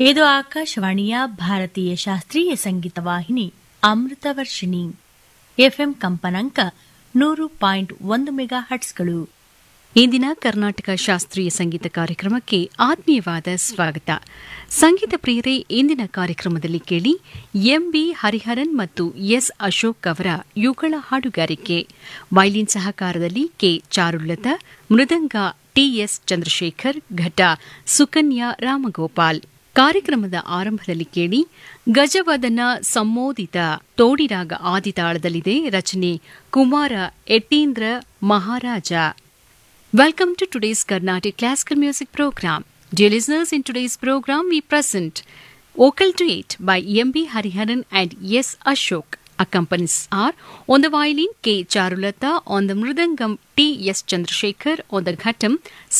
ಇದು ಆಕಾಶವಾಣಿಯ ಭಾರತೀಯ ಶಾಸ್ತ್ರೀಯ ಸಂಗೀತ ವಾಹಿನಿ ಅಮೃತವರ್ಷಿಣಿ ಎಫ್ಎಂ ಕಂಪನಾಂಕ ನೂರು ಪಾಯಿಂಟ್ ಒಂದು ಮೆಗಾ ಹಟ್ಸ್ಗಳು ಇಂದಿನ ಕರ್ನಾಟಕ ಶಾಸ್ತ್ರೀಯ ಸಂಗೀತ ಕಾರ್ಯಕ್ರಮಕ್ಕೆ ಆತ್ಮೀಯವಾದ ಸ್ವಾಗತ ಸಂಗೀತ ಪ್ರಿಯರೇ ಇಂದಿನ ಕಾರ್ಯಕ್ರಮದಲ್ಲಿ ಕೇಳಿ ಎಂಬಿ ಹರಿಹರನ್ ಮತ್ತು ಎಸ್ ಅಶೋಕ್ ಅವರ ಯುಗಳ ಹಾಡುಗಾರಿಕೆ ವೈಲಿನ್ ಸಹಕಾರದಲ್ಲಿ ಕೆ ಚಾರುಲತಾ ಮೃದಂಗ ಟಿಎಸ್ ಚಂದ್ರಶೇಖರ್ ಘಟ ಸುಕನ್ಯಾ ರಾಮಗೋಪಾಲ್ ಕಾರ್ಯಕ್ರಮದ ಆರಂಭದಲ್ಲಿ ಕೇಳಿ ಗಜವದನ ಸಂಮೋದಿತ ತೋಡಿರಾಗ ಆದಿತಾಳದಲ್ಲಿದೆ ರಚನೆ ಕುಮಾರ ಎಟ್ಟೀಂದ್ರ ಮಹಾರಾಜ Welcome to today's Carnatic Classical Music Program. Dear listeners, in today's program we present Vocal Duet by M.B. Hariharan and S. Ashok. Accompanies are on the violin K. Charulata, on the mridangam T. S. Chandrasekhar, on the ghatam